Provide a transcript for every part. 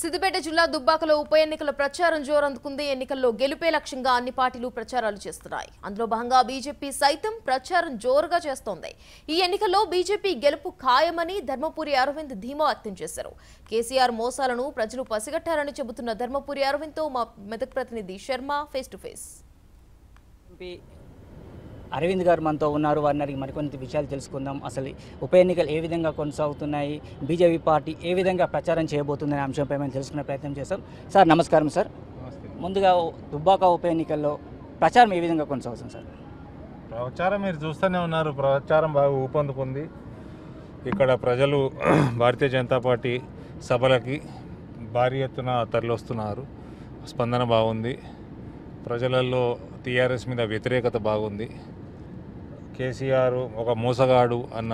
సిద్దిపేట జిల్లా దుబ్బాకలో ఉప ఎన్నికల ప్రచారం జోరందుకుంది ఎన్నికల్లో గెలుపే లక్ష్యంగా అన్ని పార్టీలు ప్రచారాలు చేస్తున్నాయి అందులో భాగంగా బీజేపీ సైతం ప్రచారం జోరుగా చేస్తోంది ఈ ఎన్నికల్లో బీజేపీ గెలుపు ఖాయమని ధర్మపురి అరవింద్ ధీమా వ్యక్తం చేశారు కేసీఆర్ మోసాలను ప్రజలు పసిగట్టారని చెబుతున్న ధర్మపురి అరవింద్తో మా మెదక్ ప్రతినిధి Sharma face to face MP Arvind గారు మనతో ఉన్నారు వారిని అడిగి మరికొన్ని విషయాలు తెలుసుకుందాం అసలు ఉప ఎన్నికలు ఏ విధంగా కొనసాగుతున్నాయి బీజేపీ పార్టీ ఏ విధంగా ప్రచారం చేయబోతుందనే అంశంపై మేము తెలుసుకునే ప్రయత్నం చేస్తాం సార్ నమస్కారం సార్ ముందుగా దుబ్బాక ఉప ఎన్నికల్లో ప్రచారం ఏ విధంగా కొనసాగుతుంది సార్ ప్రచారం మీరు చూస్తూనే ఉన్నారు ప్రచారం బాగా ఊపందుకుంది ఇక్కడ ప్రజలు భారతీయ జనతా పార్టీ సభలకి భారీ ఎత్తున తరలివస్తున్నారు స్పందన బాగుంది ప్రజలలో టీఆర్ఎస్ మీద వ్యతిరేకత బాగుంది కేసీఆర్ ఒక మోసగాడు అన్న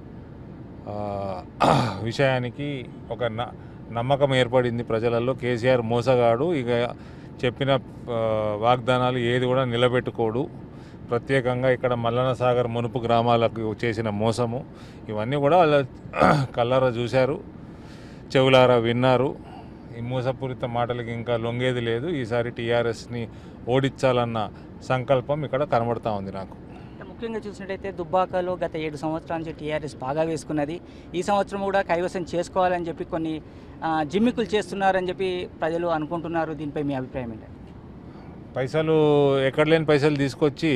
ఆ, విషయానికి ఒక న- నమ్మకం ఏర్పడింది ప్రజలలో కేసీఆర్ మోసగాడు ఇక చెప్పిన ఆ, వాగ్దానాలు ఏది కూడా నిలబెట్టుకోడు ప్రత్యేకంగా ఇక్కడ మల్లన సాగర్ మునుపు గ్రామాలకు చేసిన మోసము ఇవన్నీ కూడా వాళ్ళ కళ్ళారా చూశారు చెవులారా విన్నారు ఈ మోసపూరిత మాటలకి ఇంకా లొంగేది లేదు ఈసారి టీఆర్ఎస్ని ఓడించాలన్న సంకల్పం ఇక్కడ కనబడతా ఉంది నాకు అంటే ముఖ్యంగా చూసినట్టయితే దుబ్బాకలో గత ఏడు సంవత్సరాల నుంచి టీఆర్ఎస్ బాగా వేసుకున్నది ఈ సంవత్సరం కూడా కైవసం చేసుకోవాలని చెప్పి కొన్ని ఆ, జిమ్మికులు చేస్తున్నారని చెప్పి ప్రజలు అనుకుంటున్నారు దీనిపై మీ అభిప్రాయం ఏంటి పైసలు ఎక్కడ లేని పైసలు తీసుకొచ్చి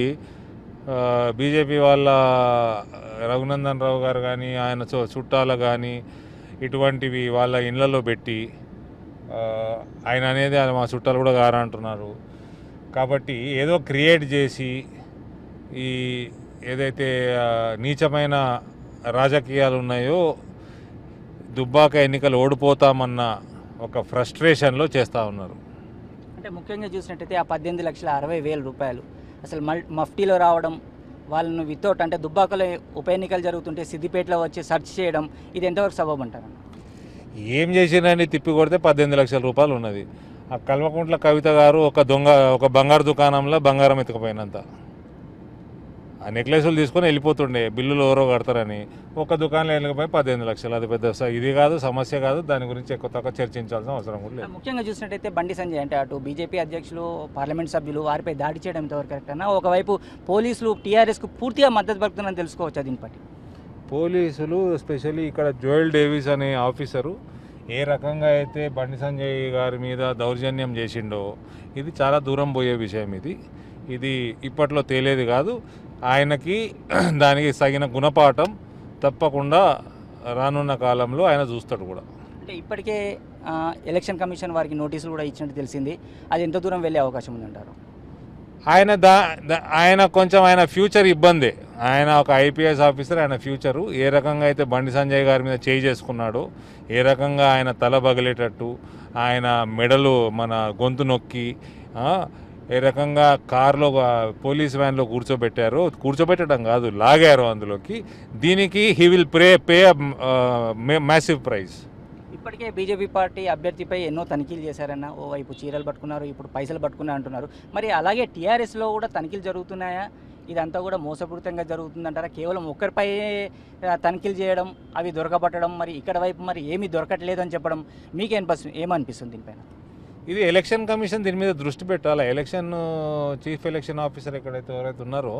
బీజేపీ వాళ్ళ రఘునందన్ రావు గారు కానీ ఆయన చు- చుట్టాల కానీ ఇటువంటివి వాళ్ళ ఇళ్ళల్లో పెట్టి ఆ, ఆయన అనేది ఆయన మా చుట్టాలు కూడా గారా అంటున్నారు కాబట్టి ఏదో క్రియేట్ చేసి ఈ ఏదైతే ఆ, నీచమైన రాజకీయాలు ఉన్నాయో దుబ్బాక ఎన్నికలు ఓడిపోతామన్న ఒక ఫ్రస్ట్రేషన్లో చేస్తూ ఉన్నారు అంటే ముఖ్యంగా చూసినట్టయితే ఆ పద్దెనిమిది లక్షల అరవై వేల రూపాయలు అసలు మల్ మఫ్టీలో రావడం వాళ్ళను వితౌట్ అంటే దుబ్బాకలో ఉప ఎన్నికలు జరుగుతుంటే సిద్దిపేటలో వచ్చి సెర్చ్ చేయడం ఇది ఎంతవరకు సబబు అంటారు ఏం చేసిందని తిప్పి కొడితే పద్దెనిమిది లక్షల రూపాయలు ఉన్నది ఆ కల్వకుంట్ల కవిత గారు ఒక దొంగ ఒక బంగారు దుకాణంలో బంగారం ఎత్తుకుపోయినంత ఆ నెక్లెస్లు తీసుకొని వెళ్ళిపోతుండే బిల్లులు ఎవరో కడతారని ఒక దుకాణంలో వెళ్ళకపోయి పద్దెనిమిది లక్షలు అది పెద్ద స- ఇది కాదు సమస్య కాదు దాని గురించి ఎక్కువ తక్కువ చర్చించాల్సిన అవసరం కూడా లేదు ముఖ్యంగా చూసినట్టయితే బండి సంజయ్ అంటే అటు బీజేపీ అధ్యక్షులు పార్లమెంట్ సభ్యులు వారిపై దాడి చేయడం ఎంతవరకు కరెక్ట్ అన్న ఒకవైపు పోలీసులు టీఆర్ఎస్కు పూర్తిగా మద్దతు పలుకుతుందని తెలుసుకోవచ్చు దీన్ని బట్టి పోలీసులు ఎస్పెషల్లీ ఇక్కడ జోయల్ డేవిస్ అనే ఆఫీసరు ఏ రకంగా అయితే బండి సంజయ్ గారి మీద దౌర్జన్యం చేసిండో ఇది చాలా దూరం పోయే విషయం ఇది ఇది ఇప్పట్లో తేలేది కాదు ఆయనకి దానికి తగిన గుణపాఠం తప్పకుండా రానున్న కాలంలో ఆయన చూస్తాడు కూడా అంటే ఇప్పటికే ఆ, ఎలక్షన్ కమిషన్ వారికి నోటీసులు కూడా ఇచ్చినట్టు తెలిసింది అది ఎంత దూరం వెళ్ళే అవకాశం ఉందంటారు ఆయన దా దా- ఆయన కొంచెం ఆయన ఫ్యూచర్ ఇబ్బందే ఆయన ఒక ఐపీఎస్ ఆఫీసర్ ఆయన ఫ్యూచరు ఏ రకంగా అయితే బండి సంజయ్ గారి మీద చేయి చేసుకున్నాడో ఏ రకంగా ఆయన తల బగిలేటట్టు ఆయన మెడలు మన గొంతు నొక్కి ఆ, ఏ రకంగా కారులో పోలీస్ వ్యాన్లో కూర్చోబెట్టారో కూర్చోబెట్టడం కాదు లాగారు అందులోకి దీనికి హీ విల్ ప్రే పే మ్యాసివ్ ప్రైజ్ ఇప్పటికే బీజేపీ పార్టీ అభ్యర్థిపై ఎన్నో తనిఖీలు చేశారన్న ఓవైపు చీరలు పట్టుకున్నారు ఇప్పుడు పైసలు పట్టుకున్నా అంటున్నారు మరి అలాగే టీఆర్ఎస్లో కూడా తనిఖీలు జరుగుతున్నాయా ఇదంతా కూడా మోసపూరితంగా జరుగుతుందంటారా కేవలం ఒక్కరిపై ఆ, తనిఖీలు చేయడం అవి దొరకబట్టడం మరి ఇక్కడ వైపు మరి ఏమీ దొరకట్లేదు అని చెప్పడం మీకేమనిపిస్తుంది ఏమనిపిస్తుంది దీనిపైన ఇది ఎలక్షన్ కమిషన్ దీని మీద దృష్టి పెట్టాలి ఎలక్షన్ చీఫ్ ఎలక్షన్ ఆఫీసర్ ఎక్కడైతే ఎవరైతే ఉన్నారో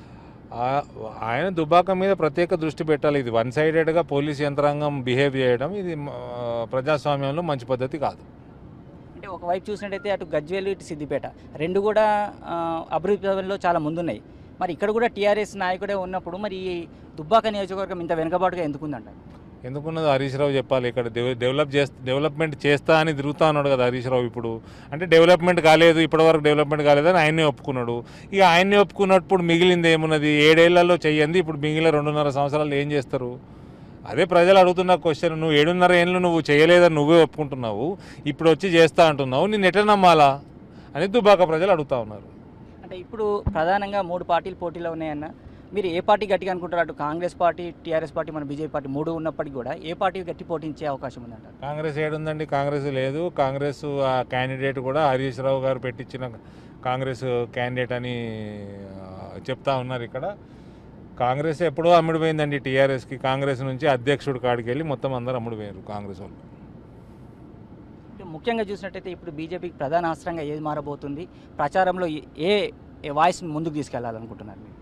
ఆ- ఆయన దుబాక మీద ప్రత్యేక దృష్టి పెట్టాలి ఇది వన్ సైడెడ్గా పోలీస్ యంత్రాంగం బిహేవ్ చేయడం ఇది ఆ, ప్రజాస్వామ్యంలో మంచి పద్ధతి కాదు అంటే ఒకవైపు చూసినట్టయితే అటు గజ్వేలు ఇటు సిద్దిపేట రెండు కూడా ఆ, అభివృద్ధి పదంలో చాలా ముందున్నాయి మరి ఇక్కడ కూడా టీఆర్ఎస్ నాయకుడే ఉన్నప్పుడు మరి ఈ దుబ్బాక నియోజకవర్గం ఇంత వెనుకబాటుగా ఎందుకుందంటారు ఎందుకున్నది హరీష్ రావు చెప్పాలి ఇక్కడ డెవ- డెవలప్ చేస్తా డెవలప్మెంట్ చేస్తా అని తిరుగుతా ఉన్నాడు కదా హరీష్ రావు ఇప్పుడు అంటే డెవలప్మెంట్ కాలేదు ఇప్పటివరకు డెవలప్మెంట్ కాలేదని ఆయన్నే ఒప్పుకున్నాడు ఇక ఆయన్నే ఒప్పుకున్నప్పుడు మిగిలింది ఏమున్నది ఏడేళ్లలో చెయ్యండి ఇప్పుడు మిగిలిన రెండున్నర సంవత్సరాలు ఏం చేస్తారు అదే ప్రజలు అడుగుతున్న క్వశ్చన్ నువ్వు ఏడున్నర ఏళ్ళు నువ్వు చేయలేదని నువ్వే ఒప్పుకుంటున్నావు ఇప్పుడు వచ్చి చేస్తా అంటున్నావు నేను ఎట్లా నమ్మాలా అని దుబాక ప్రజలు అడుగుతా ఉన్నారు అంటే ఇప్పుడు ప్రధానంగా మూడు పార్టీలు పోటీలో ఉన్నాయన్న మీరు ఏ పార్టీ గట్టిగా అనుకుంటారు అటు కాంగ్రెస్ పార్టీ టీఆర్ఎస్ పార్టీ మన బీజేపీ పార్టీ మూడు ఉన్నప్పటికీ కూడా ఏ పార్టీ గట్టి పోటీంచే అవకాశం ఉందంటారు కాంగ్రెస్ ఏడుందండి కాంగ్రెస్ లేదు కాంగ్రెస్ ఆ క్యాండిడేట్ కూడా హరీష్ రావు గారు పెట్టించిన కాంగ్రెస్ క్యాండిడేట్ అని ఆ, చెప్తా ఉన్నారు ఇక్కడ కాంగ్రెస్ ఎప్పుడో అమ్ముడుపోయిందండి టీఆర్ఎస్కి కాంగ్రెస్ నుంచి అధ్యక్షుడు కాడికి వెళ్ళి మొత్తం అందరూ అమ్ముడుపోయారు కాంగ్రెస్ వాళ్ళు అంటే ముఖ్యంగా చూసినట్టయితే ఇప్పుడు బీజేపీకి ప్రధాన అస్త్రంగా ఏది మారబోతుంది ప్రచారంలో ఏ ఏ వాయిస్ని ముందుకు తీసుకెళ్లాలనుకుంటున్నారు మీరు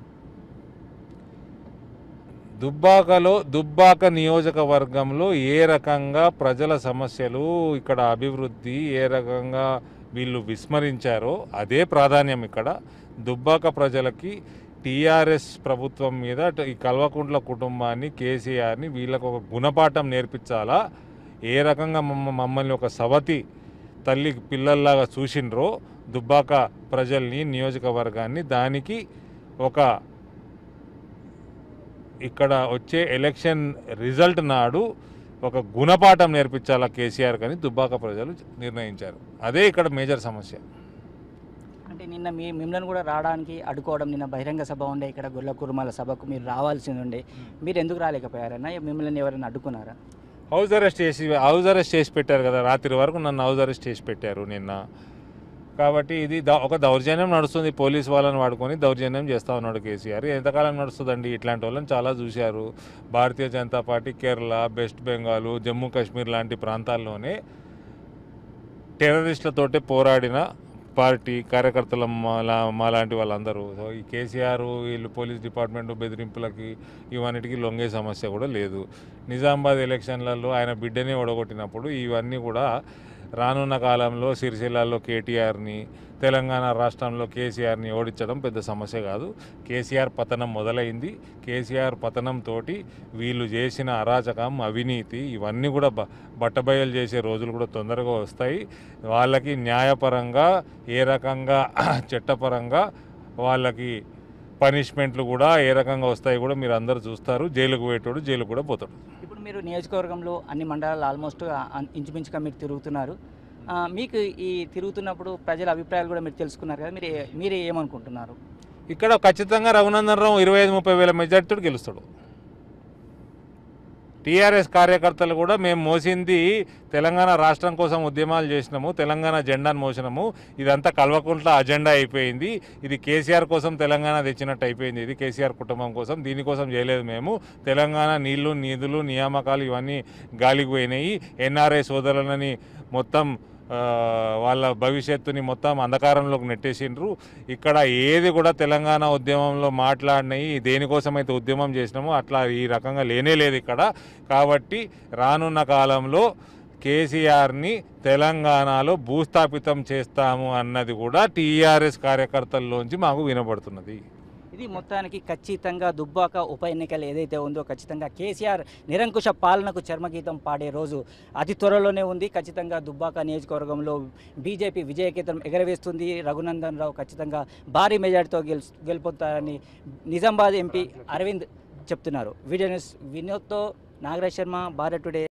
దుబ్బాకలో దుబ్బాక నియోజకవర్గంలో ఏ రకంగా ప్రజల సమస్యలు ఇక్కడ అభివృద్ధి ఏ రకంగా వీళ్ళు విస్మరించారో అదే ప్రాధాన్యం ఇక్కడ దుబ్బాక ప్రజలకి టీఆర్ఎస్ ప్రభుత్వం మీద ట- ఈ కల్వకుంట్ల కుటుంబాన్ని కేసీఆర్ని వీళ్ళకు ఒక గుణపాఠం నేర్పించాలా ఏ రకంగా మమ్మ మమ్మల్ని ఒక సవతి తల్లి పిల్లల్లాగా చూసిండ్రో దుబ్బాక ప్రజల్ని నియోజకవర్గాన్ని దానికి ఒక ఇక్కడ వచ్చే ఎలక్షన్ రిజల్ట్ నాడు ఒక గుణపాఠం నేర్పించాలా కేసీఆర్ కానీ దుబ్బాక ప్రజలు నిర్ణయించారు అదే ఇక్కడ మేజర్ సమస్య అంటే నిన్న మీ మిమ్మల్ని కూడా రావడానికి అడ్డుకోవడం నిన్న బహిరంగ సభ ఉండే ఇక్కడ గొల్ల కుర్మాల సభకు మీరు రావాల్సింది ఉండే మీరు ఎందుకు రాలేకపోయారన్నా మిమ్మల్ని ఎవరైనా అడ్డుకున్నారా హౌస్ అరెస్ట్ చేసి హౌస్ అరెస్ట్ చేసి పెట్టారు కదా రాత్రి వరకు నన్ను హౌస్ అరెస్ట్ చేసి పెట్టారు నిన్న కాబట్టి ఇది ద- ఒక దౌర్జన్యం నడుస్తుంది పోలీస్ వాళ్ళని వాడుకొని దౌర్జన్యం చేస్తూ ఉన్నాడు కేసీఆర్ ఎంతకాలం నడుస్తుందండి ఇట్లాంటి వాళ్ళని చాలా చూశారు భారతీయ జనతా పార్టీ కేరళ వెస్ట్ బెంగాల్ జమ్మూ కాశ్మీర్ లాంటి ప్రాంతాల్లోనే టెర్రరిస్టులతోటే పోరాడిన పార్టీ కార్యకర్తల మాలా మాలాంటి వాళ్ళందరూ సో ఈ కేసీఆర్ వీళ్ళు పోలీస్ డిపార్ట్మెంట్ బెదిరింపులకి ఇవన్నిటికీ లొంగే సమస్య కూడా లేదు నిజామాబాద్ ఎలక్షన్లలో ఆయన బిడ్డనే ఓడగొట్టినప్పుడు ఇవన్నీ కూడా రానున్న కాలంలో సిరిసిల్లాలో కేటీఆర్ని తెలంగాణ రాష్ట్రంలో కేసీఆర్ని ఓడించడం పెద్ద సమస్య కాదు కేసీఆర్ పతనం మొదలైంది కేసీఆర్ పతనంతో వీళ్ళు చేసిన అరాచకం అవినీతి ఇవన్నీ కూడా బ బట్టబయలు చేసే రోజులు కూడా తొందరగా వస్తాయి వాళ్ళకి న్యాయపరంగా ఏ రకంగా చట్టపరంగా వాళ్ళకి పనిష్మెంట్లు కూడా ఏ రకంగా వస్తాయి కూడా మీరు అందరూ చూస్తారు జైలుకు పోయేటోడు జైలుకు కూడా పోతాడు ఇప్పుడు మీరు నియోజకవర్గంలో అన్ని మండలాలు ఆల్మోస్ట్ ఇంచుమించుగా మీరు తిరుగుతున్నారు ఆ, మీకు ఈ తిరుగుతున్నప్పుడు ప్రజల అభిప్రాయాలు కూడా మీరు తెలుసుకున్నారు కదా మీరు ఏ- మీరే ఏమనుకుంటున్నారు ఇక్కడ ఖచ్చితంగా రఘునందన్ రావు ఇరవై ఐదు ముప్పై వేల మెజార్టీతో గెలుస్తాడు టీఆర్ఎస్ కార్యకర్తలు కూడా మేము మోసింది తెలంగాణ రాష్ట్రం కోసం ఉద్యమాలు చేసినాము తెలంగాణ జెండాను మోసినాము ఇదంతా కల్వకుంట్ల అజెండా అయిపోయింది ఇది కేసీఆర్ కోసం తెలంగాణ తెచ్చినట్టు అయిపోయింది ఇది కేసీఆర్ కుటుంబం కోసం దీనికోసం చేయలేదు మేము తెలంగాణ నీళ్లు నిధులు నియామకాలు ఇవన్నీ గాలికి పోయినాయి ఎన్ఆర్ఐ సోదరులని మొత్తం ఆ, వాళ్ళ భవిష్యత్తుని మొత్తం అంధకారంలోకి నెట్టేసిండ్రు ఇక్కడ ఏది కూడా తెలంగాణ ఉద్యమంలో మాట్లాడినవి దేనికోసమైతే ఉద్యమం చేసినామో అట్లా ఈ రకంగా లేనే లేదు ఇక్కడ కాబట్టి రానున్న కాలంలో కేసీఆర్ని తెలంగాణలో భూస్థాపితం చేస్తాము అన్నది కూడా టీఆర్ఎస్ కార్యకర్తల్లోంచి మాకు వినబడుతున్నది ఇది మొత్తానికి ఖచ్చితంగా దుబ్బాక ఉప ఎన్నికలు ఏదైతే ఉందో ఖచ్చితంగా కేసీఆర్ నిరంకుశ పాలనకు చర్మగీతం పాడే రోజు అతి త్వరలోనే ఉంది ఖచ్చితంగా దుబ్బాక నియోజకవర్గంలో బీజేపీ విజయకేతం ఎగరవేస్తుంది రఘునందన్ రావు ఖచ్చితంగా భారీ మెజార్టీతో గెలు గెలుపొందుతారని నిజామాబాద్ ఎంపీ అరవింద్ చెప్తున్నారు వీడియో న్యూస్ వినోద్తో నాగరాజ్ శర్మ భారత్ టుడే